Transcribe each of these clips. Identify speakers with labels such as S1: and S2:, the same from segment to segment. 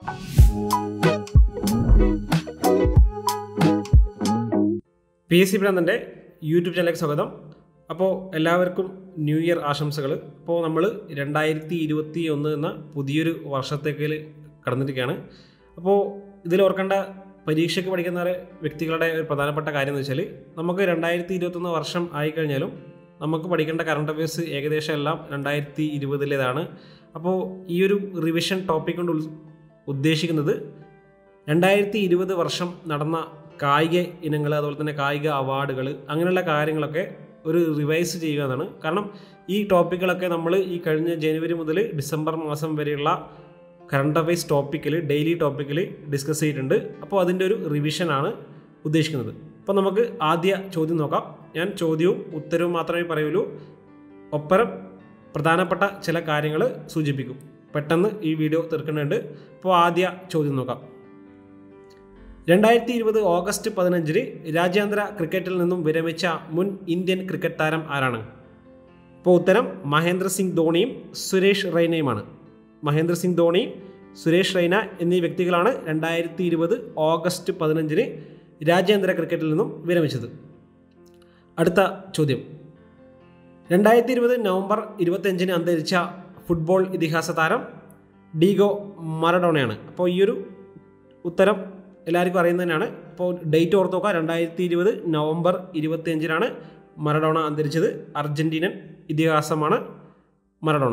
S1: P S C ഭ്രാന്തൻ്റെ YouTube ചാനലിലേക്ക് സ്വാഗതം അപ്പോൾ എല്ലാവർക്കും ന്യൂ ഇയർ ആശംസകൾ അപ്പോൾ നമ്മൾ രണ്ടായിരത്തി ഇരുപത്തി ഒന്ന് എന്ന പുതിയൊരു വർഷത്തേക്ക് കടന്നിരിക്കുകയാണ് അപ്പോൾ ഇതിൽ ഓർക്കേണ്ട പരീക്ഷയ്ക്ക് പഠിക്കുന്ന വ്യക്തികളുടെ ഒരു പ്രധാനപ്പെട്ട കാര്യം എന്ന് വെച്ചാൽ നമുക്ക് രണ്ടായിരത്തി ഇരുപത്തൊന്ന് വർഷം ആയിക്കഴിഞ്ഞാലും നമുക്ക് പഠിക്കേണ്ട കറണ്ട് അഫയേഴ്സ് ഏകദേശം എല്ലാം രണ്ടായിരത്തി ഇരുപതിലേതാണ് അപ്പോൾ ഈ ഒരു റിവിഷൻ ടോപ്പിക് കൊണ്ട് ഉൾ- ഉദ്ദേശിക്കുന്നത് രണ്ടായിരത്തി ഇരുപത് വർഷം നടന്ന കായിക ഇനങ്ങൾ അതുപോലെ തന്നെ കായിക അവാർഡുകൾ അങ്ങനെയുള്ള കാര്യങ്ങളൊക്കെ ഒരു റിവൈസ് ചെയ്യുക എന്നാണ് കാരണം ഈ ടോപ്പിക്കുകളൊക്കെ നമ്മൾ ഈ കഴിഞ്ഞ ജനുവരി മുതൽ ഡിസംബർ മാസം വരെയുള്ള കറണ്ട് അഫയേഴ്സ് ടോപ്പിക്കിൽ ഡെയിലി ടോപ്പിക്കിൽ ഡിസ്കസ് ചെയ്തിട്ടുണ്ട് അപ്പോൾ അതിൻ്റെ ഒരു റിവിഷനാണ് ഉദ്ദേശിക്കുന്നത് അപ്പോൾ നമുക്ക് ആദ്യ ചോദ്യം നോക്കാം ഞാൻ ചോദ്യവും ഉത്തരവും മാത്രമേ പറയുള്ളൂ ഒപ്പരം പ്രധാനപ്പെട്ട ചില കാര്യങ്ങൾ സൂചിപ്പിക്കും പെട്ടെന്ന് ഈ വീഡിയോ തീർക്കുന്നുണ്ട് അപ്പോൾ ആദ്യ ചോദ്യം നോക്കാം രണ്ടായിരത്തി ഇരുപത് ഓഗസ്റ്റ് പതിനഞ്ചിന് രാജ്യാന്തര ക്രിക്കറ്റിൽ നിന്നും വിരമിച്ച മുൻ ഇന്ത്യൻ ക്രിക്കറ്റ് താരം ആരാണ് അപ്പോൾ ഉത്തരം മഹേന്ദ്ര സിംഗ് ധോണിയും സുരേഷ് റൈനയുമാണ് മഹേന്ദ്ര സിംഗ് ധോണി സുരേഷ് റൈന എന്നീ വ്യക്തികളാണ് രണ്ടായിരത്തി ഇരുപത് ഓഗസ്റ്റ് പതിനഞ്ചിന് രാജ്യാന്തര ക്രിക്കറ്റിൽ നിന്നും വിരമിച്ചത് അടുത്ത ചോദ്യം രണ്ടായിരത്തി ഇരുപത് നവംബർ ഇരുപത്തിയഞ്ചിന് അന്തരിച്ച ഫുട്ബോൾ ഇതിഹാസ താരം ഡീഗോ മറഡോണയാണ് അപ്പോൾ ഈ ഒരു ഉത്തരം എല്ലാവർക്കും അറിയുന്നത് തന്നെയാണ് അപ്പോൾ ഡേറ്റ് ഓർത്ത് നോക്കുക രണ്ടായിരത്തി ഇരുപത് നവംബർ ഇരുപത്തിയഞ്ചിനാണ് മറഡോണ അന്തരിച്ചത് അർജൻറ്റീനൻ ഇതിഹാസമാണ് മറഡോണ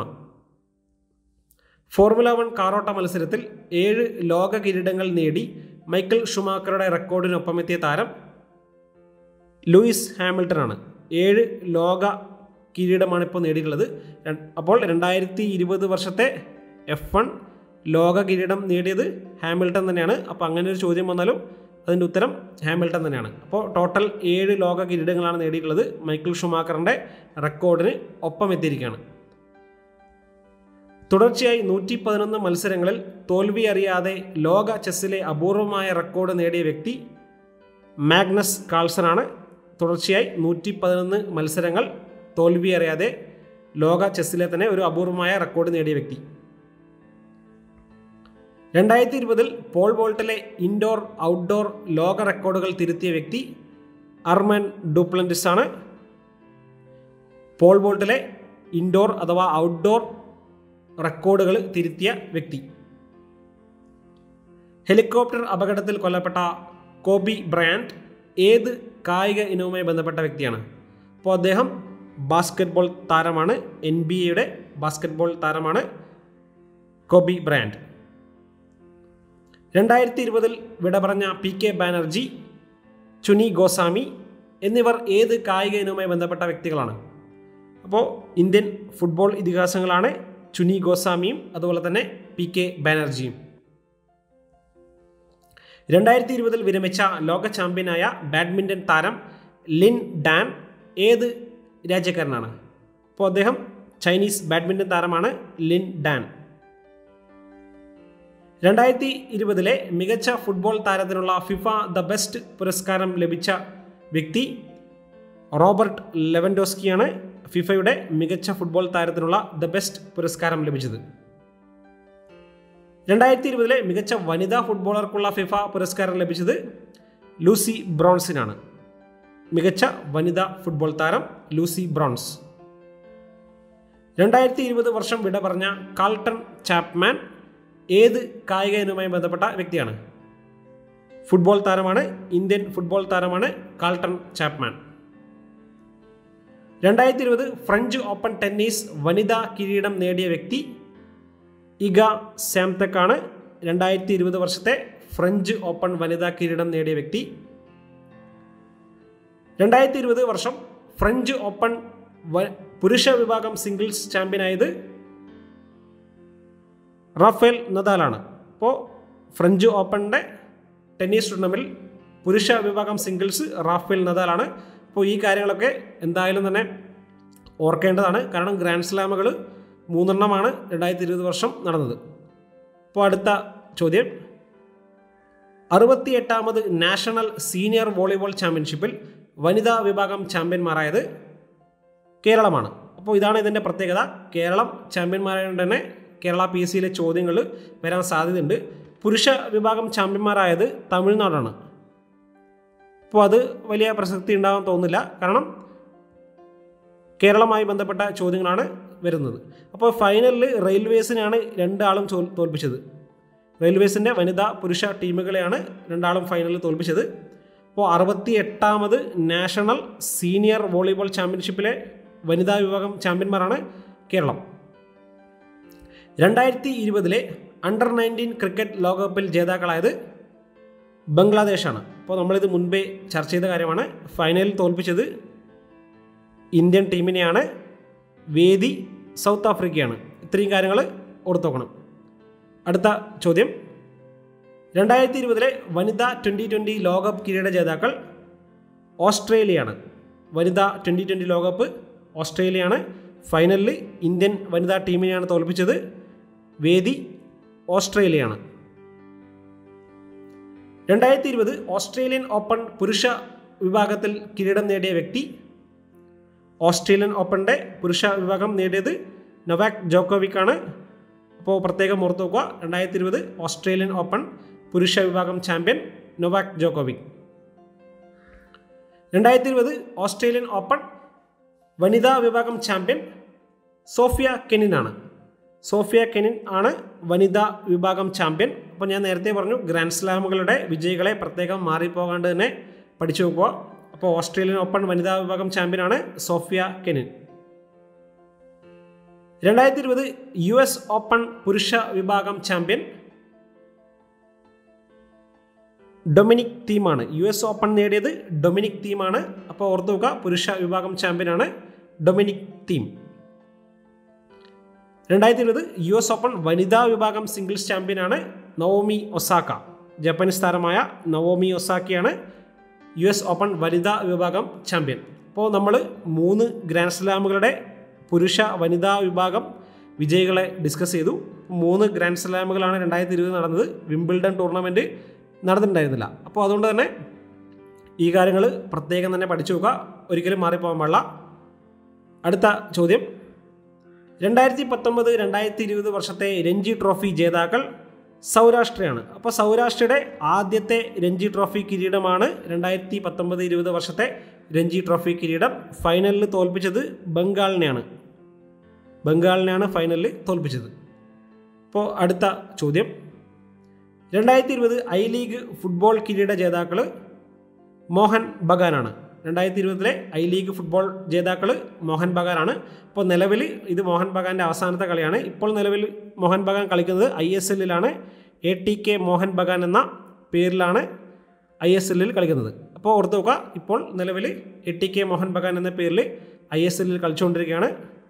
S1: ഫോർമുല വൺ കാറോട്ട മത്സരത്തിൽ ഏഴ് ലോക കിരീടങ്ങൾ നേടി മൈക്കിൾ ഷുമാക്കറുടെ റെക്കോർഡിനൊപ്പമെത്തിയ താരം ലൂയിസ് ഹാമിൽട്ടൺ ആണ് ഏഴ് ലോക കിരീടമാണ് ഇപ്പോൾ നേടിയിട്ടുള്ളത് ര- അപ്പോൾ രണ്ടായിരത്തി ഇരുപത് വർഷത്തെ എഫ് വൺ ലോക കിരീടം നേടിയത് ഹാമിൽട്ടൺ തന്നെയാണ് അപ്പോൾ അങ്ങനെ ഒരു ചോദ്യം വന്നാലും അതിൻ്റെ ഉത്തരം ഹാമിൽട്ടൺ തന്നെയാണ് അപ്പോൾ ടോട്ടൽ ഏഴ് ലോക കിരീടങ്ങളാണ് നേടിയിട്ടുള്ളത് മൈക്കിൾ ഷുമാക്കറിൻ്റെ റെക്കോർഡിന് ഒപ്പം എത്തിയിരിക്കുകയാണ് തുടർച്ചയായി നൂറ്റി പതിനൊന്ന് മത്സരങ്ങളിൽ തോൽവി അറിയാതെ ലോക ചെസ്സിലെ അപൂർവമായ റെക്കോർഡ് നേടിയ വ്യക്തി മാഗ്നസ് കാൾസനാണ് തുടർച്ചയായി നൂറ്റി പതിനൊന്ന് മത്സരങ്ങൾ തോൽവി അറിയാതെ ലോക ചെസ്സിലെ തന്നെ ഒരു അപൂർവമായ റെക്കോർഡ് നേടിയ വ്യക്തി രണ്ടായിരത്തി ഇരുപതിൽ പോൾ വോൾട്ടിലെ ഇൻഡോർ ഔട്ട്ഡോർ ലോക റെക്കോർഡുകൾ തിരുത്തിയ വ്യക്തി അർമൻ ഡുപ്ലൻറ്റിസ് ആണ് പോൾ വോൾട്ടിലെ ഇൻഡോർ അഥവാ ഔട്ട്ഡോർ റെക്കോർഡുകൾ തിരുത്തിയ വ്യക്തി ഹെലികോപ്റ്റർ അപകടത്തിൽ കൊല്ലപ്പെട്ട കോബി ബ്രയാൻഡ് ഏത് കായിക ഇനവുമായി ബന്ധപ്പെട്ട വ്യക്തിയാണ് അപ്പോൾ അദ്ദേഹം ബാസ്കറ്റ്ബോൾ താരമാണ് എൻ ബി എയുടെ ബാസ്കറ്റ്ബോൾ താരമാണ് കോബി ബ്രാൻഡ് രണ്ടായിരത്തി ഇരുപതിൽ വിട പറഞ്ഞ പി കെ ബാനർജി ചുനി ഗോസ്വാമി എന്നിവർ ഏത് കായിക ഇനവുമായി ബന്ധപ്പെട്ട വ്യക്തികളാണ് അപ്പോൾ ഇന്ത്യൻ ഫുട്ബോൾ ഇതിഹാസങ്ങളാണ് ചുനി ഗോസ്വാമിയും അതുപോലെ തന്നെ പി കെ ബാനർജിയും രണ്ടായിരത്തി ഇരുപതിൽ വിരമിച്ച ലോക ചാമ്പ്യനായ ബാഡ്മിൻ്റൺ താരം ലിൻ ഡാൻ ഏത് രാജ്യക്കാരനാണ് അപ്പോൾ അദ്ദേഹം ചൈനീസ് ബാഡ്മിൻ്റൺ താരമാണ് ലിൻ ഡാൻ രണ്ടായിരത്തി ഇരുപതിലെ മികച്ച ഫുട്ബോൾ താരത്തിനുള്ള ഫിഫ ദ ബെസ്റ്റ് പുരസ്കാരം ലഭിച്ച വ്യക്തി റോബർട്ട് ലെവൻഡോസ്കിയാണ് ഫിഫയുടെ മികച്ച ഫുട്ബോൾ താരത്തിനുള്ള ദ ബെസ്റ്റ് പുരസ്കാരം ലഭിച്ചത് രണ്ടായിരത്തി ഇരുപതിലെ മികച്ച വനിതാ ഫുട്ബോളർക്കുള്ള ഫിഫ പുരസ്കാരം ലഭിച്ചത് ലൂസി ബ്രോൺസിനാണ് മികച്ച വനിതാ ഫുട്ബോൾ താരം ലൂസി ബ്രോൺസ് രണ്ടായിരത്തി ഇരുപത് വർഷം വിട പറഞ്ഞ കാൾട്ടൺ ചാപ്മാൻ ഏത് കായിക ഇനവുമായി ബന്ധപ്പെട്ട വ്യക്തിയാണ് ഫുട്ബോൾ താരമാണ് ഇന്ത്യൻ ഫുട്ബോൾ താരമാണ് കാൾട്ടൺ ചാപ്മാൻ രണ്ടായിരത്തി ഇരുപത് ഫ്രഞ്ച് ഓപ്പൺ ടെന്നീസ് വനിതാ കിരീടം നേടിയ വ്യക്തി ഇഗ സാംതക്കാണ് രണ്ടായിരത്തി ഇരുപത് വർഷത്തെ ഫ്രഞ്ച് ഓപ്പൺ വനിതാ കിരീടം നേടിയ വ്യക്തി രണ്ടായിരത്തി ഇരുപത് വർഷം ഫ്രഞ്ച് ഓപ്പൺ വ- പുരുഷ വിഭാഗം സിംഗിൾസ് ചാമ്പ്യനായത് റാഫേൽ നദാലാണ് അപ്പോൾ ഫ്രഞ്ച് ഓപ്പണിൻ്റെ ടെന്നീസ് ടൂർണമെൻറ്റിൽ പുരുഷ വിഭാഗം സിംഗിൾസ് റാഫേൽ നദാലാണ് അപ്പോൾ ഈ കാര്യങ്ങളൊക്കെ എന്തായാലും തന്നെ ഓർക്കേണ്ടതാണ് കാരണം ഗ്രാൻഡ് സ്ലാമുകൾ മൂന്നെണ്ണമാണ് രണ്ടായിരത്തി ഇരുപത് വർഷം നടന്നത് അപ്പോൾ അടുത്ത ചോദ്യം അറുപത്തി എട്ടാമത് നാഷണൽ സീനിയർ വോളിബോൾ ചാമ്പ്യൻഷിപ്പിൽ വനിതാ വിഭാഗം ചാമ്പ്യന്മാരായത് കേരളമാണ് അപ്പോൾ ഇതാണ് ഇതിൻ്റെ പ്രത്യേകത കേരളം ചാമ്പ്യന്മാരായതുകൊണ്ട് തന്നെ കേരള പി എസ് സിയിലെ ചോദ്യങ്ങൾ വരാൻ സാധ്യതയുണ്ട് പുരുഷ വിഭാഗം ചാമ്പ്യന്മാരായത് തമിഴ്നാടാണ് അപ്പോൾ അത് വലിയ പ്രസക്തി ഉണ്ടാകാൻ തോന്നുന്നില്ല കാരണം കേരളവുമായി ബന്ധപ്പെട്ട ചോദ്യങ്ങളാണ് വരുന്നത് അപ്പോൾ ഫൈനലിൽ റെയിൽവേസിനാണ് രണ്ടാളും ചോ- തോൽപ്പിച്ചത് റെയിൽവേസിൻ്റെ വനിതാ പുരുഷ ടീമുകളെയാണ് രണ്ടാളും ഫൈനലിൽ തോൽപ്പിച്ചത് അപ്പോൾ അറുപത്തി എട്ടാമത് നാഷണൽ സീനിയർ വോളിബോൾ ചാമ്പ്യൻഷിപ്പിലെ വനിതാ വിഭാഗം ചാമ്പ്യന്മാരാണ് കേരളം രണ്ടായിരത്തി ഇരുപതിലെ അണ്ടർ നയൻറ്റീൻ ക്രിക്കറ്റ് ലോകകപ്പിൽ ജേതാക്കളായത് ബംഗ്ലാദേശാണ് അപ്പോൾ നമ്മളിത് മുൻപേ ചർച്ച ചെയ്ത കാര്യമാണ് ഫൈനലിൽ തോൽപ്പിച്ചത് ഇന്ത്യൻ ടീമിനെയാണ് വേദി സൗത്ത് ആഫ്രിക്കയാണ് ഇത്രയും കാര്യങ്ങൾ ഓർത്തു നോക്കണം അടുത്ത ചോദ്യം രണ്ടായിരത്തി ഇരുപതിലെ വനിതാ ട്വൻ്റി ട്വൻ്റി ലോകകപ്പ് കിരീട ജേതാക്കൾ ഓസ്ട്രേലിയയാണ് വനിതാ ട്വൻ്റി ട്വൻ്റി ലോകകപ്പ് ഓസ്ട്രേലിയയാണ് ഫൈനലിൽ ഇന്ത്യൻ വനിതാ ടീമിനെയാണ് തോൽപ്പിച്ചത് വേദി ഓസ്ട്രേലിയയാണ് രണ്ടായിരത്തി ഇരുപത് ഓസ്ട്രേലിയൻ ഓപ്പൺ പുരുഷ വിഭാഗത്തിൽ കിരീടം നേടിയ വ്യക്തി ഓസ്ട്രേലിയൻ ഓപ്പണിൻ്റെ പുരുഷ വിഭാഗം നേടിയത് നൊവാക് ജോക്കോവിക് ആണ് അപ്പോൾ പ്രത്യേകം ഓർത്ത് നോക്കുക രണ്ടായിരത്തി ഇരുപത് ഓസ്ട്രേലിയൻ ഓപ്പൺ പുരുഷ വിഭാഗം ചാമ്പ്യൻ നൊവാക് ജോക്കോവിക് രണ്ടായിരത്തി ഇരുപത് ഓസ്ട്രേലിയൻ ഓപ്പൺ വനിതാ വിഭാഗം ചാമ്പ്യൻ സോഫിയ കെനിനാണ് സോഫിയ കെനിൻ ആണ് വനിതാ വിഭാഗം ചാമ്പ്യൻ അപ്പോൾ ഞാൻ നേരത്തെ പറഞ്ഞു ഗ്രാൻഡ് സ്ലാമുകളുടെ വിജയികളെ പ്രത്യേകം മാറിപ്പോകാണ്ട് തന്നെ പഠിച്ചു നോക്കുക അപ്പോൾ ഓസ്ട്രേലിയൻ ഓപ്പൺ വനിതാ വിഭാഗം ചാമ്പ്യനാണ് സോഫിയ കെനിൻ രണ്ടായിരത്തി ഇരുപത് യു എസ് ഓപ്പൺ പുരുഷ വിഭാഗം ചാമ്പ്യൻ ഡൊമിനിക് തീമാണ് യു എസ് ഓപ്പൺ നേടിയത് ഡൊമിനിക് തീമാണ് അപ്പോൾ ഓർത്തു നോക്കുക പുരുഷ വിഭാഗം ചാമ്പ്യനാണ് ഡൊമിനിക് തീം രണ്ടായിരത്തി ഇരുപത് യു എസ് ഓപ്പൺ വനിതാ വിഭാഗം സിംഗിൾസ് ചാമ്പ്യനാണ് നവോമി ഒസാക്ക ജപ്പാനീസ് താരമായ നവോമി ഒസാക്കയാണ് യു എസ് ഓപ്പൺ വനിതാ വിഭാഗം ചാമ്പ്യൻ അപ്പോൾ നമ്മൾ മൂന്ന് ഗ്രാൻഡ് സ്ലാമുകളുടെ പുരുഷ വനിതാ വിഭാഗം വിജയികളെ ഡിസ്കസ് ചെയ്തു മൂന്ന് ഗ്രാൻഡ് സ്ലാമുകളാണ് രണ്ടായിരത്തി ഇരുപത് നടന്നത് വിംബിൾഡൺ ടൂർണമെൻറ്റ് നടന്നിട്ടുണ്ടായിരുന്നില്ല അപ്പോൾ അതുകൊണ്ട് തന്നെ ഈ കാര്യങ്ങൾ പ്രത്യേകം തന്നെ പഠിച്ചു നോക്കുക ഒരിക്കലും മാറിപ്പോകാൻ പാടില്ല അടുത്ത ചോദ്യം രണ്ടായിരത്തി പത്തൊമ്പത് രണ്ടായിരത്തി ഇരുപത് വർഷത്തെ രഞ്ജി ട്രോഫി ജേതാക്കൾ സൗരാഷ്ട്രയാണ് അപ്പോൾ സൗരാഷ്ട്രയുടെ ആദ്യത്തെ രഞ്ജി ട്രോഫി കിരീടമാണ് രണ്ടായിരത്തി പത്തൊമ്പത് ഇരുപത് വർഷത്തെ രഞ്ജി ട്രോഫി കിരീടം ഫൈനലിൽ തോൽപ്പിച്ചത് ബംഗാളിനെയാണ് ബംഗാളിനെയാണ് ഫൈനലിൽ തോൽപ്പിച്ചത് അപ്പോൾ അടുത്ത ചോദ്യം രണ്ടായിരത്തി ഇരുപത് ഐ ലീഗ് ഫുട്ബോൾ കിരീട ജേതാക്കൾ മോഹൻ ബഗാനാണ് രണ്ടായിരത്തി ഇരുപതിലെ ഐ ലീഗ് ഫുട്ബോൾ ജേതാക്കൾ മോഹൻ ബഗാനാണ് ഇപ്പോൾ നിലവിൽ ഇത് മോഹൻ ബഗാൻ്റെ അവസാനത്തെ കളിയാണ് ഇപ്പോൾ നിലവിൽ മോഹൻ ബഗാൻ കളിക്കുന്നത് ഐ എസ് എല്ലിലാണ് A T K Mohun Bagan എന്ന പേരിലാണ് ഐ എസ് എല്ലിൽ കളിക്കുന്നത് അപ്പോൾ ഓർത്ത് നോക്കുക ഇപ്പോൾ നിലവിൽ A T K Mohun Bagan എന്ന പേരിൽ ഐ എസ് എല്ലിൽ കളിച്ചുകൊണ്ടിരിക്കുകയാണ്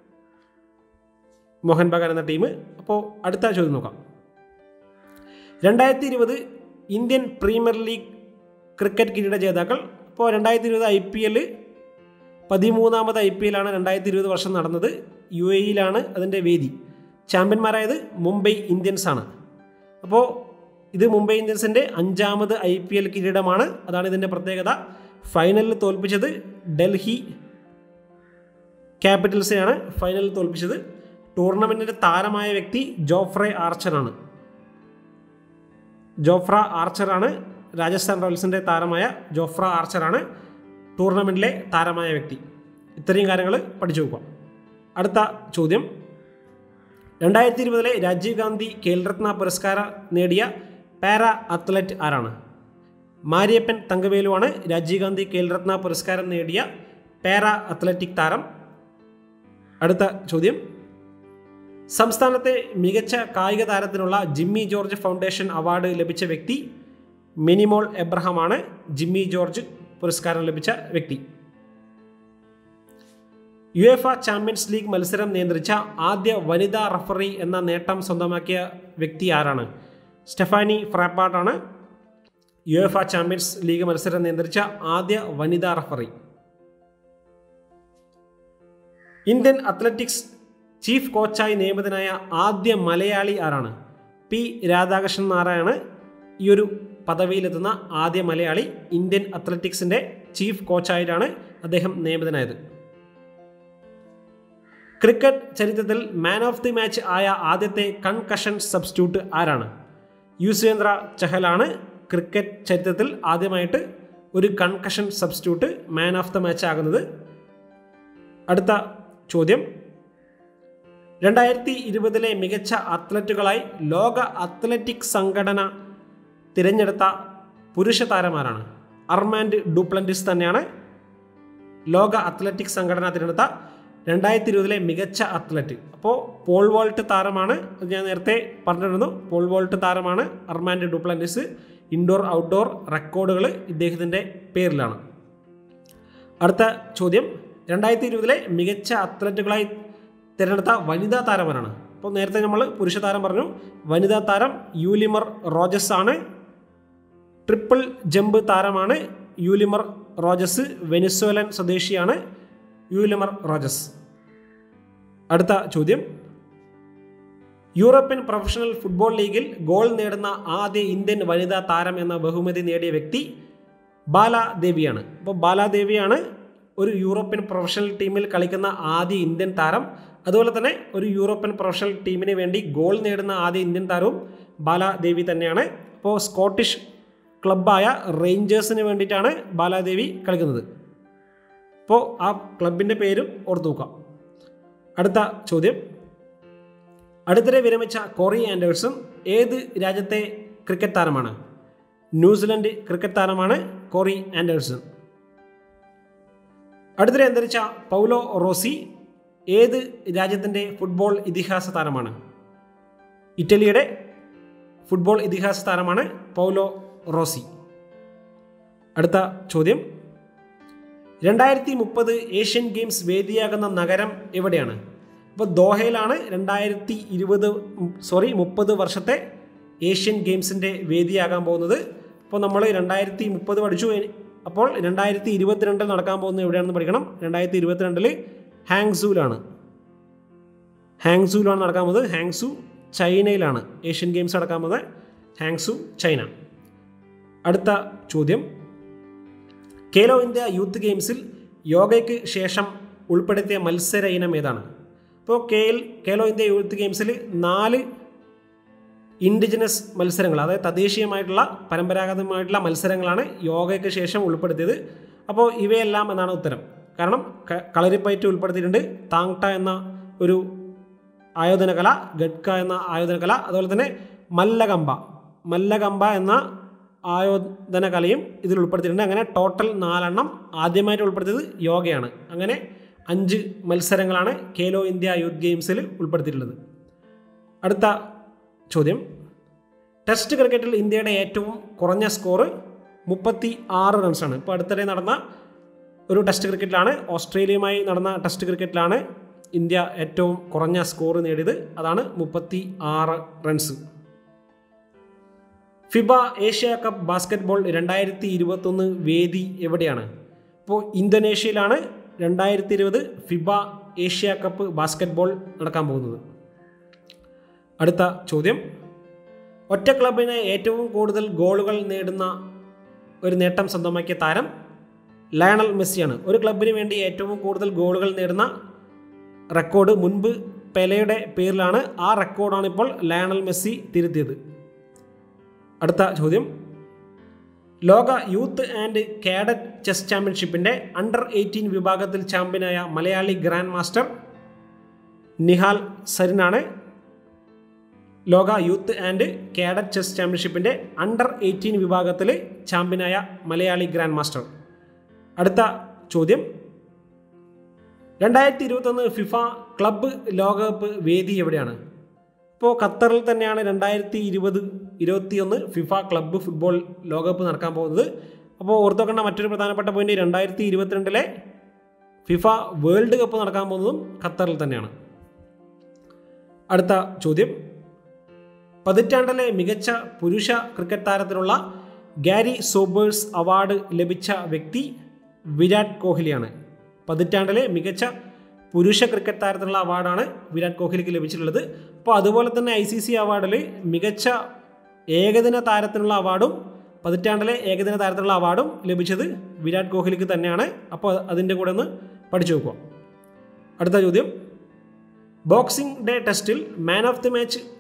S1: മോഹൻ ബഗാൻ എന്ന ടീം അപ്പോൾ അടുത്ത ചോദ്യം നോക്കാം രണ്ടായിരത്തി ഇരുപത് ഇന്ത്യൻ പ്രീമിയർ ലീഗ് ക്രിക്കറ്റ് കിരീട ജേതാക്കൾ ഇപ്പോൾ രണ്ടായിരത്തി ഇരുപത് ഐ പി എൽ പതിമൂന്നാമത് ഐ പി എല്ലാണ് രണ്ടായിരത്തി ഇരുപത് വർഷം നടന്നത് യു എ ഇയിലാണ് അതിൻ്റെ വേദി ചാമ്പ്യന്മാരായത് മുംബൈ ഇന്ത്യൻസ് ആണ് അപ്പോൾ ഇത് മുംബൈ ഇന്ത്യൻസിൻ്റെ അഞ്ചാമത് ഐ പി എൽ കിരീടമാണ് അതാണ് ഇതിൻ്റെ പ്രത്യേകത ഫൈനലിൽ തോൽപ്പിച്ചത് ഡൽഹി ക്യാപിറ്റൽസിനെയാണ് ഫൈനലിൽ തോൽപ്പിച്ചത് ടൂർണമെൻറ്റിൻ്റെ താരമായ വ്യക്തി ജോഫ്രെ ആർച്ചറാണ് ജോഫ്ര ആർച്ചറാണ് രാജസ്ഥാൻ റോയൽസിൻ്റെ താരമായ ജോഫ്ര ആർച്ചറാണ് ടൂർണമെൻറ്റിലെ താരമായ വ്യക്തി ഇത്രയും കാര്യങ്ങൾ പഠിച്ചു നോക്കുക അടുത്ത ചോദ്യം രണ്ടായിരത്തി ഇരുപതിലെ രാജീവ് ഗാന്ധി ഖേൽരത്ന പുരസ്കാരം നേടിയ പാരാ അത്ലറ്റ് ആരാണ് മാരിയപ്പൻ തങ്കവേലുവാണ് രാജീവ് ഗാന്ധി ഖേൽരത്ന പുരസ്കാരം നേടിയ പാരാ അത്ലറ്റിക് താരം അടുത്ത ചോദ്യം സംസ്ഥാനത്തെ മികച്ച കായിക താരത്തിനുള്ള ജിമ്മി ജോർജ് ഫൗണ്ടേഷൻ അവാർഡ് ലഭിച്ച വ്യക്തി മിനിമോൾ എബ്രഹാമാണ് ജിമ്മി ജോർജ് പുരസ്കാരം ലഭിച്ച വ്യക്തി യു എഫ ചാമ്പ്യൻസ് ലീഗ് മത്സരം നിയന്ത്രിച്ച ആദ്യ വനിതാ റഫറി എന്ന നേട്ടം സ്വന്തമാക്കിയ വ്യക്തി ആരാണ് സ്റ്റെഫാനി ഫ്രാപ്പാട്ടാണ് യു എഫ ചാമ്പ്യൻസ് ലീഗ് മത്സരം നിയന്ത്രിച്ച ആദ്യ വനിതാ റഫറി ഇന്ത്യൻ അത്ലറ്റിക്സ് ചീഫ് കോച്ചായി നിയമിതനായ ആദ്യ മലയാളി ആരാണ് പി രാധാകൃഷ്ണൻ നാരായണ ഈ ഒരു പദവിയിലെത്തുന്ന ആദ്യ മലയാളി ഇന്ത്യൻ അത്ലറ്റിക്സിൻ്റെ ചീഫ് കോച്ചായിട്ടാണ് അദ്ദേഹം നിയമിതനായത് ക്രിക്കറ്റ് ചരിത്രത്തിൽ മാൻ ഓഫ് ദി മാച്ച് ആയ ആദ്യത്തെ കൺകഷൻ സബ്സ്റ്റിറ്റ്യൂട്ട് ആരാണ് യുസ്വേന്ദ്ര ചഹലാണ് ക്രിക്കറ്റ് ചരിത്രത്തിൽ ആദ്യമായിട്ട് ഒരു concussion substitute man of the match ആകുന്നത് അടുത്ത ചോദ്യം രണ്ടായിരത്തി ഇരുപതിലെ മികച്ച അത്ലറ്റുകളായി ലോക അത്ലറ്റിക് സംഘടന തിരഞ്ഞെടുത്ത പുരുഷ താരമാരാണ് അർമാൻഡ് ഡുപ്ലൻറ്റിസ് തന്നെയാണ് ലോക അത്ലറ്റിക് സംഘടന തിരഞ്ഞെടുത്ത രണ്ടായിരത്തി ഇരുപതിലെ മികച്ച അത്ലറ്റ് അപ്പോൾ പോൾ വോൾട്ട് താരമാണ് അത് ഞാൻ നേരത്തെ പറഞ്ഞിരുന്നു പോൾ വോൾട്ട് താരമാണ് അർമാൻഡ് ഡുപ്ലൻറ്റിസ് ഇൻഡോർ ഔട്ട്ഡോർ റെക്കോർഡുകൾ ഇദ്ദേഹത്തിൻ്റെ പേരിലാണ് അടുത്ത ചോദ്യം രണ്ടായിരത്തി ഇരുപതിലെ മികച്ച അത്ലറ്റുകളായി തിരഞ്ഞെടുത്ത വനിതാ താരമാരാണ് അപ്പോൾ നേരത്തെ നമ്മൾ പുരുഷ താരം പറഞ്ഞു വനിതാ താരം യൂലിമർ റോജസ് ആണ് ട്രിപ്പിൾ ജമ്പ് താരമാണ് യൂലിമർ റോജസ് വെനിസ്വേലൻ സ്വദേശിയാണ് യൂലിമർ റോജസ് അടുത്ത ചോദ്യം യൂറോപ്യൻ പ്രൊഫഷണൽ ഫുട്ബോൾ ലീഗിൽ ഗോൾ നേടുന്ന ആദ്യ ഇന്ത്യൻ വനിതാ താരം എന്ന ബഹുമതി നേടിയ വ്യക്തി ബാലാദേവിയാണ് അപ്പോൾ ബാലാദേവിയാണ് ഒരു യൂറോപ്യൻ പ്രൊഫഷണൽ ടീമിൽ കളിക്കുന്ന ആദ്യ ഇന്ത്യൻ താരം അതുപോലെ തന്നെ ഒരു യൂറോപ്യൻ പ്രൊഫഷണൽ ടീമിന് വേണ്ടി ഗോൾ നേടുന്ന ആദ്യ ഇന്ത്യൻ താരവും ബാലാദേവി തന്നെയാണ് അപ്പോൾ സ്കോട്ടിഷ് ക്ലബ്ബായ റേഞ്ചേഴ്സിന് വേണ്ടിയിട്ടാണ് ബാലാദേവി കളിക്കുന്നത് അപ്പോൾ ആ ക്ലബിൻ്റെ പേരും ഓർത്തു നോക്കാം അടുത്ത ചോദ്യം അടുത്തിടെ വിരമിച്ച കോറി ആൻഡേഴ്സൺ ഏത് രാജ്യത്തെ ക്രിക്കറ്റ് താരമാണ് ന്യൂസിലൻഡ് ക്രിക്കറ്റ് താരമാണ് കോറി ആൻഡേഴ്സൺ അടുത്തിടെ അന്തരിച്ച പൗലോ റോസി ഏത് രാജ്യത്തിൻ്റെ ഫുട്ബോൾ ഇതിഹാസ താരമാണ് ഇറ്റലിയുടെ ഫുട്ബോൾ ഇതിഹാസ താരമാണ് പൗലോ റോസി അടുത്ത ചോദ്യം രണ്ടായിരത്തി മുപ്പത് ഏഷ്യൻ ഗെയിംസ് വേദിയാകുന്ന നഗരം എവിടെയാണ് അപ്പോൾ ദോഹയിലാണ് രണ്ടായിരത്തി ഇരുപത് സോറി മുപ്പത് വർഷത്തെ ഏഷ്യൻ ഗെയിംസിൻ്റെ വേദിയാകാൻ പോകുന്നത് അപ്പോൾ നമ്മൾ രണ്ടായിരത്തി മുപ്പത് പഠിച്ചു അപ്പോൾ രണ്ടായിരത്തി ഇരുപത്തിരണ്ടിൽ നടക്കാൻ പോകുന്നത് എവിടെയാണെന്ന് പഠിക്കണം രണ്ടായിരത്തി ഇരുപത്തിരണ്ടിൽ ഹാങ്സൂലാണ് ഹാങ്സൂലാണ് നടക്കാൻ പോകുന്നത് ഹാങ്സു ചൈനയിലാണ് ഏഷ്യൻ ഗെയിംസ് നടക്കാൻ പോകുന്നത് ഹാങ്സു ചൈന അടുത്ത ചോദ്യം കേലോ ഇന്ത്യ യൂത്ത് ഗെയിംസിൽ യോഗയ്ക്ക് ശേഷം ഉൾപ്പെടുത്തിയ മത്സര ഇനം ഏതാണ് ഇപ്പോൾ കേൽ കേലോ ഇന്ത്യ യൂത്ത് ഗെയിംസിൽ നാല് ഇൻഡിജിനസ് മത്സരങ്ങൾ അതായത് തദ്ദേശീയമായിട്ടുള്ള പരമ്പരാഗതമായിട്ടുള്ള മത്സരങ്ങളാണ് യോഗയ്ക്ക് ശേഷം ഉൾപ്പെടുത്തിയത് അപ്പോൾ ഇവയെല്ലാം എന്നാണ് ഉത്തരം കാരണം കളരിപ്പയറ്റ് ഉൾപ്പെടുത്തിയിട്ടുണ്ട് താങ്ട എന്ന ഒരു ആയോധന കല ഗഡ്ക എന്ന ആയോധന കല അതുപോലെ തന്നെ മല്ലകമ്പ മല്ലകമ്പ എന്ന ആയോധന കലയും ഇതിൽ ഉൾപ്പെടുത്തിയിട്ടുണ്ട് അങ്ങനെ ടോട്ടൽ നാലെണ്ണം ആദ്യമായിട്ട് ഉൾപ്പെടുത്തിയത് യോഗയാണ് അങ്ങനെ അഞ്ച് മത്സരങ്ങളാണ് ഖേലോ ഇന്ത്യ യൂത്ത് ഗെയിംസിൽ ഉൾപ്പെടുത്തിയിട്ടുള്ളത് അടുത്ത ചോദ്യം ടെസ്റ്റ് ക്രിക്കറ്റിൽ ഇന്ത്യയുടെ ഏറ്റവും കുറഞ്ഞ സ്കോറ് മുപ്പത്തി ആറ് റൺസാണ് ഇപ്പോൾ അടുത്തിടെ നടന്ന ഒരു ടെസ്റ്റ് ക്രിക്കറ്റിലാണ് ഓസ്ട്രേലിയയുമായി നടന്ന ടെസ്റ്റ് ക്രിക്കറ്റിലാണ് ഇന്ത്യ ഏറ്റവും കുറഞ്ഞ സ്കോർ നേടിയത് അതാണ് മുപ്പത്തി ആറ് runs FIBA Asia cup basketball രണ്ടായിരത്തി ഇരുപത്തൊന്ന് വേദി എവിടെയാണ് ഇപ്പോൾ ഇന്തോനേഷ്യയിലാണ് രണ്ടായിരത്തി ഇരുപത് ഫിബ ഏഷ്യ കപ്പ് ബാസ്ക്കറ്റ്ബോൾ നടക്കാൻ പോകുന്നത് അടുത്ത ചോദ്യം ഒറ്റ ക്ലബിന് ഏറ്റവും കൂടുതൽ ഗോളുകൾ നേടുന്ന ഒരു നേട്ടം സ്വന്തമാക്കിയ താരം ലയണൽ മെസ്സിയാണ് ഒരു ക്ലബിന് വേണ്ടി ഏറ്റവും കൂടുതൽ ഗോളുകൾ നേടുന്ന റെക്കോർഡ് മുൻപ് പെലയുടെ പേരിലാണ് ആ റെക്കോർഡാണ് ഇപ്പോൾ ലയണൽ മെസ്സി തിരുത്തിയത് അടുത്ത ചോദ്യം ലോക യൂത്ത് ആൻഡ് കാഡറ്റ് ചെസ് ചാമ്പ്യൻഷിപ്പിൻ്റെ അണ്ടർ എയ്റ്റീൻ വിഭാഗത്തിൽ ചാമ്പ്യനായ മലയാളി ഗ്രാൻഡ് മാസ്റ്റർ നിഹാൽ സരിനാണ് ലോക യൂത്ത് ആൻഡ് കാഡറ്റ് ചെസ് ചാമ്പ്യൻഷിപ്പിൻ്റെ അണ്ടർ എയ്റ്റീൻ വിഭാഗത്തിൽ ചാമ്പ്യനായ മലയാളി ഗ്രാൻഡ് മാസ്റ്റർ അടുത്ത ചോദ്യം രണ്ടായിരത്തി ഇരുപത്തൊന്ന് ഫിഫ ക്ലബ്ബ് ലോകകപ്പ് വേദി എവിടെയാണ് ഇപ്പോൾ ഖത്തറിൽ തന്നെയാണ് രണ്ടായിരത്തി ഇരുപത് ഇരുപത്തിയൊന്ന് ഫിഫ ക്ലബ്ബ് ഫുട്ബോൾ ലോകകപ്പ് നടക്കാൻ പോകുന്നത് അപ്പോൾ ഓർത്തോക്കേണ്ട മറ്റൊരു പ്രധാനപ്പെട്ട പോയിന്റ് രണ്ടായിരത്തി ഇരുപത്തിരണ്ടിലെ ഫിഫ വേൾഡ് കപ്പ് നടക്കാൻ പോകുന്നതും ഖത്തറിൽ തന്നെയാണ് അടുത്ത ചോദ്യം പതിറ്റാണ്ടിലെ മികച്ച പുരുഷ ക്രിക്കറ്റ് താരത്തിനുള്ള ഗാരി സോബേഴ്സ് അവാർഡ് ലഭിച്ച വ്യക്തി വിരാട് കോഹ്ലിയാണ് പതിറ്റാണ്ടിലെ മികച്ച പുരുഷ ക്രിക്കറ്റ് താരത്തിനുള്ള അവാർഡാണ് വിരാട് കോഹ്ലിക്ക് ലഭിച്ചിട്ടുള്ളത് അപ്പോൾ അതുപോലെ തന്നെ ഐ സി സി അവാർഡിൽ മികച്ച ഏകദിന താരത്തിനുള്ള അവാർഡും പതിറ്റാണ്ടിലെ ഏകദിന താരത്തിനുള്ള അവാർഡും ലഭിച്ചത് വിരാട് കോഹ്ലിക്ക് തന്നെയാണ് അപ്പോൾ അതിൻ്റെ കൂടെ ഒന്ന് പഠിച്ചു നോക്കുക അടുത്ത ചോദ്യം ബോക്സിംഗ് ഡേ ടെസ്റ്റിൽ മാൻ ഓഫ് ദി മാച്ച്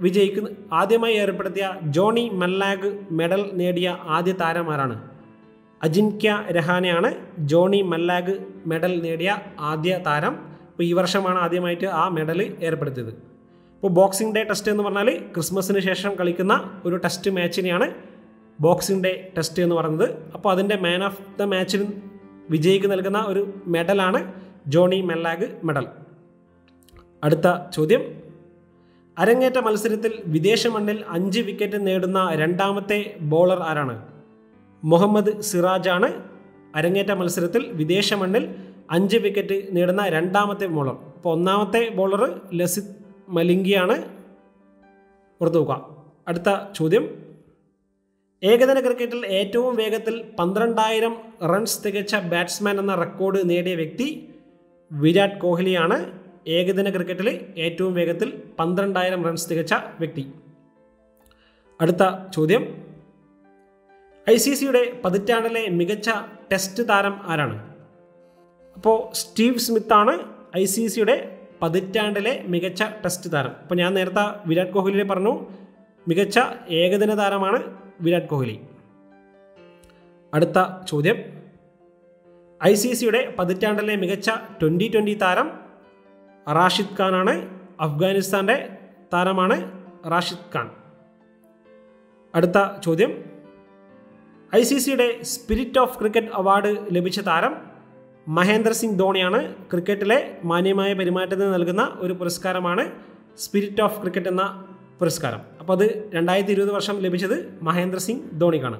S1: വിജയിക്കുന്ന ആദ്യമായി ഏർപ്പെടുത്തിയ ജോണി മല്ലാഗ് മെഡൽ നേടിയ ആദ്യ താരം ആരാണ് അജിൻക്യ രഹാനെയാണ് ജോണി മല്ലാഗ് മെഡൽ നേടിയ ആദ്യ താരം അപ്പോൾ ഈ വർഷമാണ് ആദ്യമായിട്ട് ആ മെഡൽ ഏർപ്പെടുത്തിയത് ഇപ്പോൾ ബോക്സിംഗ് ഡേ ടെസ്റ്റ് എന്ന് പറഞ്ഞാൽ ക്രിസ്മസിന് ശേഷം കളിക്കുന്ന ഒരു ടെസ്റ്റ് മാച്ചിനെയാണ് ബോക്സിംഗ് ഡേ ടെസ്റ്റ് എന്ന് പറയുന്നത് അപ്പോൾ അതിൻ്റെ മാൻ ഓഫ് ദ മാച്ചിന് വിജയിക്ക് നൽകുന്ന ഒരു മെഡലാണ് ജോണി മെല്ലാഗ് മെഡൽ അടുത്ത ചോദ്യം അരങ്ങേറ്റ മത്സരത്തിൽ വിദേശ മണ്ണിൽ അഞ്ച് വിക്കറ്റ് നേടുന്ന രണ്ടാമത്തെ ബോളർ ആരാണ് മുഹമ്മദ് സിറാജാണ് അരങ്ങേറ്റ മത്സരത്തിൽ വിദേശ മണ്ണിൽ അഞ്ച് വിക്കറ്റ് നേടുന്ന രണ്ടാമത്തെ ബോളർ അപ്പോൾ ഒന്നാമത്തെ ബോളർ ലസിത് മലിംഗിയാണ് ഓർത്തു നോക്കുക അടുത്ത ചോദ്യം ഏകദിന ക്രിക്കറ്റിൽ ഏറ്റവും വേഗത്തിൽ പന്ത്രണ്ടായിരം റൺസ് തികച്ച ബാറ്റ്സ്മാൻ എന്ന റെക്കോർഡ് നേടിയ വ്യക്തി വിരാട് കോഹ്ലിയാണ് ഏകദിന ക്രിക്കറ്റിൽ ഏറ്റവും വേഗത്തിൽ പന്ത്രണ്ടായിരം റൺസ് തികച്ച വ്യക്തി അടുത്ത ചോദ്യം ഐ സി സിയുടെ പതിറ്റാണ്ടിലെ മികച്ച ടെസ്റ്റ് താരം ആരാണ് അപ്പോൾ സ്റ്റീവ് സ്മിത്താണ് ഐ സി സിയുടെ പതിറ്റാണ്ടിലെ മികച്ച ടെസ്റ്റ് താരം അപ്പോൾ ഞാൻ നേരത്തെ വിരാട് കോഹ്ലിയെ പറഞ്ഞു മികച്ച ഏകദിന താരമാണ് വിരാട് കോഹ്ലി അടുത്ത ചോദ്യം ഐ സി സിയുടെ പതിറ്റാണ്ടിലെ മികച്ച ട്വൻ്റി ട്വൻ്റി താരം റാഷിദ് ഖാനാണ് അഫ്ഗാനിസ്ഥാൻ്റെ താരമാണ് റാഷിദ് ഖാൻ അടുത്ത ചോദ്യം ഐ സി സിയുടെ സ്പിരിറ്റ് ഓഫ് ക്രിക്കറ്റ് അവാർഡ് ലഭിച്ച താരം മഹേന്ദ്ര സിംഗ് ധോണിയാണ് ക്രിക്കറ്റിലെ മാന്യമായ പെരുമാറ്റത്തിന് നൽകുന്ന ഒരു പുരസ്കാരമാണ് സ്പിരിറ്റ് ഓഫ് ക്രിക്കറ്റ് എന്ന പുരസ്കാരം അപ്പോൾ അത് രണ്ടായിരത്തി ഇരുപത് വർഷം ലഭിച്ചത് മഹേന്ദ്ര സിംഗ് ധോണിക്കാണ്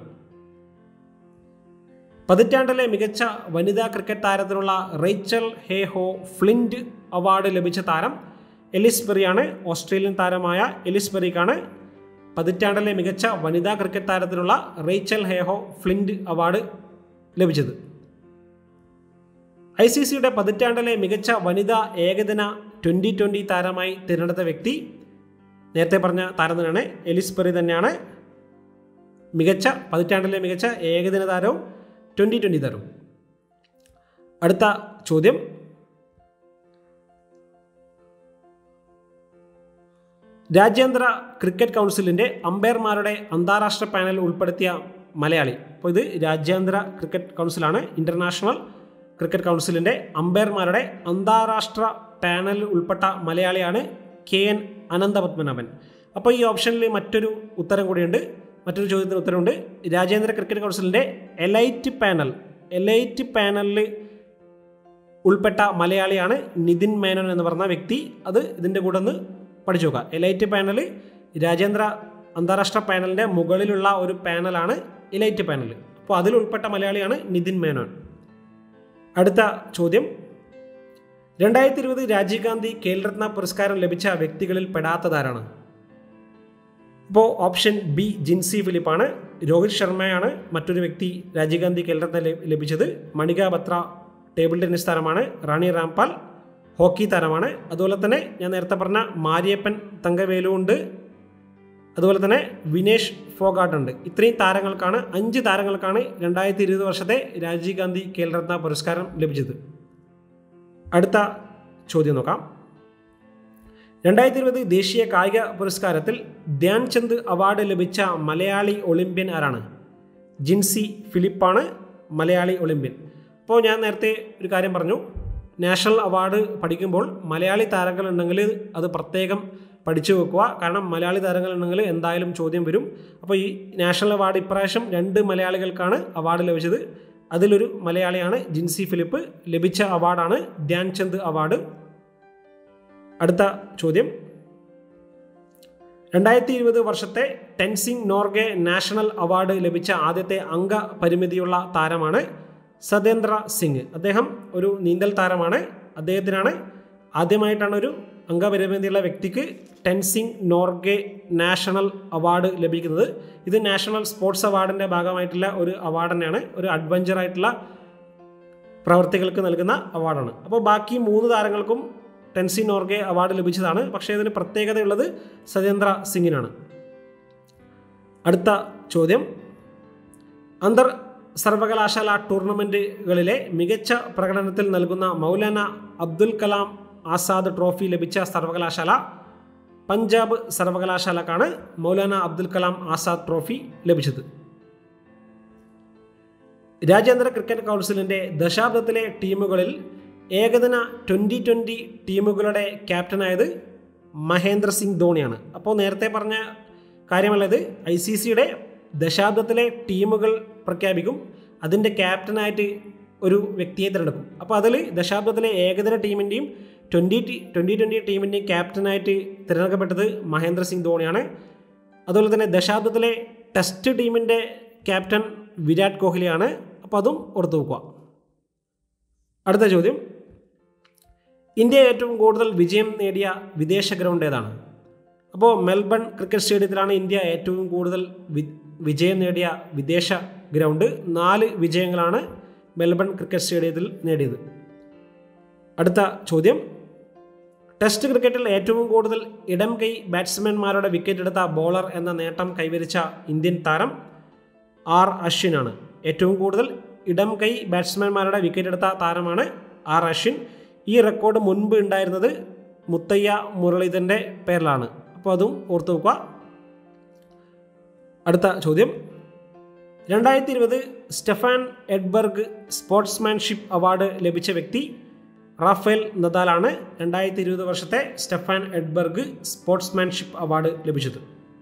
S1: പതിറ്റാണ്ടിലെ മികച്ച വനിതാ ക്രിക്കറ്റ് താരത്തിനുള്ള റേച്ചൽ ഹേ ഹോ ഫ്ലിൻറ്റ് അവാർഡ് ലഭിച്ച താരം എലിസ് ബെറിയാണ് ഓസ്ട്രേലിയൻ താരമായ എലിസ് ബെറിക്കാണ് പതിറ്റാണ്ടിലെ മികച്ച വനിതാ ക്രിക്കറ്റ് താരത്തിനുള്ള റേച്ചൽ ഹേഹോ ഫ്ലിൻറ്റ് അവാർഡ് ലഭിച്ചത് ഐ സി സിയുടെ പതിറ്റാണ്ടിലെ മികച്ച വനിതാ ഏകദിന ട്വൻ്റി ട്വൻ്റി താരമായി തിരഞ്ഞെടുത്ത വ്യക്തി നേരത്തെ പറഞ്ഞ താരം തന്നെയാണ് എലിസ് പെറി തന്നെയാണ് മികച്ച പതിറ്റാണ്ടിലെ മികച്ച ഏകദിന താരവും ട്വൻ്റി ട്വൻ്റി താരവും അടുത്ത ചോദ്യം രാജ്യാന്തര ക്രിക്കറ്റ് കൗൺസിലിൻ്റെ അമ്പയർമാരുടെ അന്താരാഷ്ട്ര പാനൽ ഉൾപ്പെടുത്തിയ മലയാളി അപ്പോൾ ഇത് രാജ്യാന്തര ക്രിക്കറ്റ് കൗൺസിലാണ് ഇൻ്റർനാഷണൽ ക്രിക്കറ്റ് കൗൺസിലിൻ്റെ അമ്പയർമാരുടെ അന്താരാഷ്ട്ര പാനലിൽ ഉൾപ്പെട്ട മലയാളിയാണ് കെ എൻ അനന്തപത്മനാഭൻ അപ്പോൾ ഈ ഓപ്ഷനിൽ മറ്റൊരു ഉത്തരം കൂടിയുണ്ട് മറ്റൊരു ചോദ്യത്തിന് ഉത്തരവുണ്ട് രാജ്യാന്തര ക്രിക്കറ്റ് കൗൺസിലിൻ്റെ എലൈറ്റ് പാനൽ എലൈറ്റ് പാനലിൽ ഉൾപ്പെട്ട മലയാളിയാണ് നിതിൻ മേനോൻ എന്ന് പറഞ്ഞ വ്യക്തി അത് ഇതിൻ്റെ കൂടെ ഒന്ന് പഠിച്ചു നോക്കുക എലൈറ്റ് പാനൽ രാജ്യാന്തര അന്താരാഷ്ട്ര പാനലിൻ്റെ മുകളിലുള്ള ഒരു പാനലാണ് എലൈറ്റ് പാനൽ അപ്പോൾ അതിൽ ഉൾപ്പെട്ട മലയാളിയാണ് നിതിൻ മേനോൻ അടുത്ത ചോദ്യം രണ്ടായിരത്തി ഇരുപത് രാജീവ് ഗാന്ധി ഖേൽരത്ന പുരസ്കാരം ലഭിച്ച വ്യക്തികളിൽ പെടാത്തതാരാണ് ഇപ്പോൾ ഓപ്ഷൻ ബി ജിൻസി ഫിലിപ്പാണ് രോഹിത് ശർമ്മയാണ് മറ്റൊരു വ്യക്തി രാജീവ് ഗാന്ധി ഖേൽരത്ന ലഭിച്ചത് മണിക ബത്ര ടേബിൾ ടെന്നീസ് താരമാണ് റാണി റാംപാൽ ഹോക്കി താരമാണ് അതുപോലെ തന്നെ ഞാൻ നേരത്തെ പറഞ്ഞ മാരിയപ്പൻ തങ്കവേലു ഉണ്ട് അതുപോലെ തന്നെ വിനേഷ് ഫോഗാട്ട് ഉണ്ട് ഇത്രയും താരങ്ങൾക്കാണ് അഞ്ച് താരങ്ങൾക്കാണ് രണ്ടായിരത്തി ഇരുപത് വർഷത്തെ രാജീവ് ഗാന്ധി ഖേൽരത്ന പുരസ്കാരം ലഭിച്ചത് അടുത്ത ചോദ്യം നോക്കാം രണ്ടായിരത്തി ഇരുപത് ദേശീയ കായിക പുരസ്കാരത്തിൽ ധ്യാൻചന്ദ് അവാർഡ് ലഭിച്ച മലയാളി ഒളിമ്പ്യൻ ആരാണ് ജിൻസി ഫിലിപ്പാണ് മലയാളി ഒളിമ്പ്യൻ അപ്പോൾ ഞാൻ നേരത്തെ ഒരു കാര്യം പറഞ്ഞു നാഷണൽ അവാർഡ് പഠിക്കുമ്പോൾ മലയാളി താരങ്ങളുണ്ടെങ്കിൽ അത് പ്രത്യേകം പഠിച്ചു വെക്കുക കാരണം മലയാളി താരങ്ങളുണ്ടെങ്കിൽ എന്തായാലും ചോദ്യം വരും അപ്പോൾ ഈ നാഷണൽ അവാർഡ് ഇപ്രാവശ്യം രണ്ട് മലയാളികൾക്കാണ് അവാർഡ് ലഭിച്ചത് അതിലൊരു മലയാളിയാണ് ജിൻസി ഫിലിപ്പ് ലഭിച്ച അവാർഡാണ് ധ്യാൻചന്ദ് അവാർഡ് അടുത്ത ചോദ്യം രണ്ടായിരത്തി ഇരുപത് വർഷത്തെ ടെൻസിംഗ് നോർഗെ നാഷണൽ അവാർഡ് ലഭിച്ച ആദ്യത്തെ അംഗ പരിമിതിയുള്ള താരമാണ് സതേന്ദ്ര സിംഗ് അദ്ദേഹം ഒരു നീന്തൽ താരമാണ് അദ്ദേഹത്തിനാണ് ആദ്യമായിട്ടാണ് ഒരു അംഗപരിമിതിയുള്ള വ്യക്തിക്ക് ടെൻസിംഗ് നോർഗെ നാഷണൽ അവാർഡ് ലഭിക്കുന്നത് ഇത് നാഷണൽ സ്പോർട്സ് അവാർഡിൻ്റെ ഭാഗമായിട്ടുള്ള ഒരു അവാർഡ് തന്നെയാണ് ഒരു അഡ്വഞ്ചർ ആയിട്ടുള്ള പ്രവർത്തികൾക്ക് നൽകുന്ന അവാർഡാണ് അപ്പോൾ ബാക്കി മൂന്ന് താരങ്ങൾക്കും ടെൻസി നോർഗെ അവാർഡ് ലഭിച്ചതാണ് പക്ഷേ ഇതിന് പ്രത്യേകതയുള്ളത് സതേന്ദ്ര സിംഗിനാണ് അടുത്ത ചോദ്യം അന്തർ സർവകലാശാല ടൂർണമെൻറ്റുകളിലെ മികച്ച പ്രകടനത്തിൽ നൽകുന്ന മൗലാന അബ്ദുൽ കലാം ആസാദ് ട്രോഫി ലഭിച്ച സർവകലാശാല പഞ്ചാബ് സർവകലാശാലക്കാണ് മൗലാന അബ്ദുൽ കലാം ആസാദ് ട്രോഫി ലഭിച്ചത് രാജ്യാന്തര ക്രിക്കറ്റ് കൗൺസിലിൻ്റെ ദശാബ്ദത്തിലെ ടീമുകളിൽ ഏകദിന ട്വൻ്റി ട്വൻ്റി ടീമുകളുടെ ക്യാപ്റ്റനായത് മഹേന്ദ്ര സിംഗ് ധോണിയാണ് അപ്പോൾ നേരത്തെ പറഞ്ഞ കാര്യമുള്ളത് ഐ സി സിയുടെ ദശാബ്ദത്തിലെ ടീമുകൾ പ്രഖ്യാപിക്കും അതിൻ്റെ ക്യാപ്റ്റനായിട്ട് ഒരു വ്യക്തിയെ തിരഞ്ഞെടുക്കും അപ്പോൾ അതിൽ ദശാബ്ദത്തിലെ ഏകദിന ടീമിൻ്റെയും ട്വൻ്റി ടി ട്വൻ്റി ട്വൻ്റി ടീമിൻ്റെയും ക്യാപ്റ്റനായിട്ട് തിരഞ്ഞെടുക്കപ്പെട്ടത് മഹേന്ദ്ര സിംഗ് ധോണിയാണ് അതുപോലെ തന്നെ ദശാബ്ദത്തിലെ ടെസ്റ്റ് ടീമിൻ്റെ ക്യാപ്റ്റൻ വിരാട് കോഹ്ലിയാണ് അപ്പോൾ അതും ഓർത്ത് വെക്കുക അടുത്ത ചോദ്യം ഇന്ത്യ ഏറ്റവും കൂടുതൽ വിജയം നേടിയ വിദേശ ഗ്രൗണ്ട് ഏതാണ് അപ്പോൾ മെൽബൺ ക്രിക്കറ്റ് സ്റ്റേഡിയത്തിലാണ് ഇന്ത്യ ഏറ്റവും കൂടുതൽ വി വിജയം നേടിയ വിദേശ ഗ്രൗണ്ട് നാല് വിജയങ്ങളാണ് മെൽബൺ ക്രിക്കറ്റ് സ്റ്റേഡിയത്തിൽ നേടിയത് അടുത്ത ചോദ്യം ടെസ്റ്റ് ക്രിക്കറ്റിൽ ഏറ്റവും കൂടുതൽ ഇടം കൈ ബാറ്റ്സ്മാൻമാരുടെ വിക്കറ്റ് എടുത്ത ബോളർ എന്ന നേട്ടം കൈവരിച്ച ഇന്ത്യൻ താരം ആർ അശ്വിനാണ് ഏറ്റവും കൂടുതൽ ഇടം കൈ ബാറ്റ്സ്മാൻമാരുടെ വിക്കറ്റ് എടുത്ത താരമാണ് ആർ അശ്വിൻ ഈ റെക്കോർഡ് മുൻപ് ഉണ്ടായിരുന്നത് മുത്തയ്യ മുരളീധരൻ്റെ പേരിലാണ് അപ്പോൾ അതും ഓർത്തു വെക്കുക അടുത്ത ചോദ്യം രണ്ടായിരത്തി ഇരുപത് സ്റ്റെഫാൻ എഡ്ബർഗ് സ്പോർട്സ്മാൻഷിപ്പ് അവാർഡ് ലഭിച്ച വ്യക്തി റാഫേൽ നദാലാണ് രണ്ടായിരത്തി ഇരുപത് വർഷത്തെ സ്റ്റെഫാൻ എഡ്ബർഗ് സ്പോർട്സ്മാൻഷിപ്പ് അവാർഡ് ലഭിച്ചത്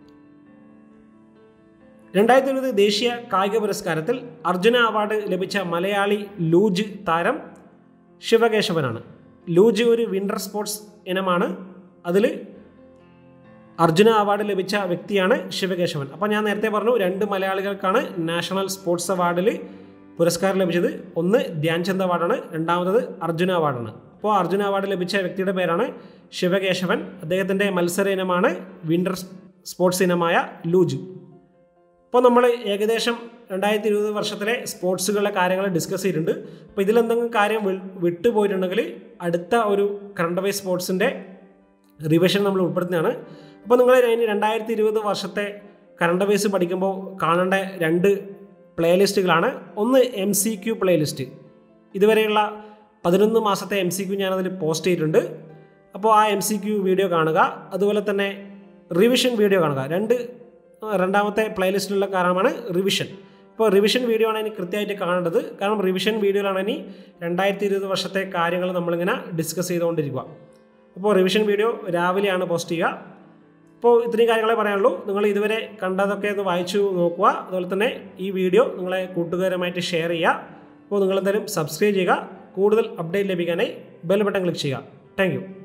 S1: രണ്ടായിരത്തി ഇരുപത് ദേശീയ കായിക പുരസ്കാരത്തിൽ അർജുന അവാർഡ് ലഭിച്ച മലയാളി ലൂജ് താരം ശിവകേശവനാണ് ലൂജ് ഒരു വിൻ്റർ സ്പോർട്സ് ഇനമാണ് അതിൽ അർജുന അവാർഡ് ലഭിച്ച വ്യക്തിയാണ് ശിവകേശവൻ അപ്പോൾ ഞാൻ നേരത്തെ പറഞ്ഞു രണ്ട് മലയാളികൾക്കാണ് നാഷണൽ സ്പോർട്സ് അവാർഡിൽ പുരസ്കാരം ലഭിച്ചത് ഒന്ന് ധ്യാൻചന്ദ് അവാർഡാണ് രണ്ടാമത്തത് അർജുന അവാർഡാണ് അപ്പോൾ അർജുന അവാർഡ് ലഭിച്ച വ്യക്തിയുടെ പേരാണ് ശിവകേശവൻ അദ്ദേഹത്തിൻ്റെ മത്സര ഇനമാണ് വിൻ്റർ സ്പോർട്സ് ഇനമായ ലൂജ് അപ്പോൾ നമ്മൾ ഏകദേശം രണ്ടായിരത്തി ഇരുപത് വർഷത്തിലെ സ്പോർട്സുകളുടെ കാര്യങ്ങൾ ഡിസ്കസ് ചെയ്തിട്ടുണ്ട് അപ്പോൾ ഇതിലെന്തെങ്കിലും കാര്യം വി- വിട്ടുപോയിട്ടുണ്ടെങ്കിൽ അടുത്ത ഒരു കറണ്ട് വൈസ് സ്പോർട്സിൻ്റെ റിവിഷൻ നമ്മൾ ഉൾപ്പെടുത്തുന്നതാണ് അപ്പോൾ നിങ്ങൾ ഇനി രണ്ടായിരത്തി ഇരുപത് വർഷത്തെ കറണ്ട് വൈസ് പഠിക്കുമ്പോൾ കാണേണ്ട രണ്ട് പ്ലേലിസ്റ്റുകളാണ് ഒന്ന് എം സി ക്യു പ്ലേലിസ്റ്റ് ഇതുവരെയുള്ള പതിനൊന്ന് മാസത്തെ എം സി ക്യു ഞാനതിൽ പോസ്റ്റ് ചെയ്തിട്ടുണ്ട് അപ്പോൾ ആ എം സി ക്യു വീഡിയോ കാണുക അതുപോലെ തന്നെ റിവിഷൻ വീഡിയോ കാണുക രണ്ട് ആ, രണ്ടാമത്തെ പ്ലേലിസ്റ്റിലുള്ള കാരണമാണ് റിവിഷൻ അപ്പോൾ റിവിഷൻ വീഡിയോ ആണ് ഇനി കൃത്യമായിട്ട് കാണേണ്ടത് കാരണം റിവിഷൻ വീഡിയോയിലാണ് ഇനി രണ്ടായിരത്തി ഇരുപത് വർഷത്തെ കാര്യങ്ങൾ നമ്മളിങ്ങനെ ഡിസ്കസ് ചെയ്തുകൊണ്ടിരിക്കുക അപ്പോൾ റിവിഷൻ വീഡിയോ രാവിലെയാണ് പോസ്റ്റ് ചെയ്യുക അപ്പോൾ ഇത്രയും കാര്യങ്ങളെ പറയാനുള്ളൂ നിങ്ങൾ ഇതുവരെ കണ്ടതൊക്കെ ഒന്ന് വായിച്ചു നോക്കുക അതുപോലെ തന്നെ ഈ വീഡിയോ നിങ്ങളെ കൂട്ടുകാരുമായിട്ട് ഷെയർ ചെയ്യുക അപ്പോൾ നിങ്ങളെന്തായാലും സബ്സ്ക്രൈബ് ചെയ്യുക കൂടുതൽ അപ്ഡേറ്റ് ലഭിക്കാനായി ബെൽ ബട്ടൺ ക്ലിക്ക് ചെയ്യുക താങ്ക്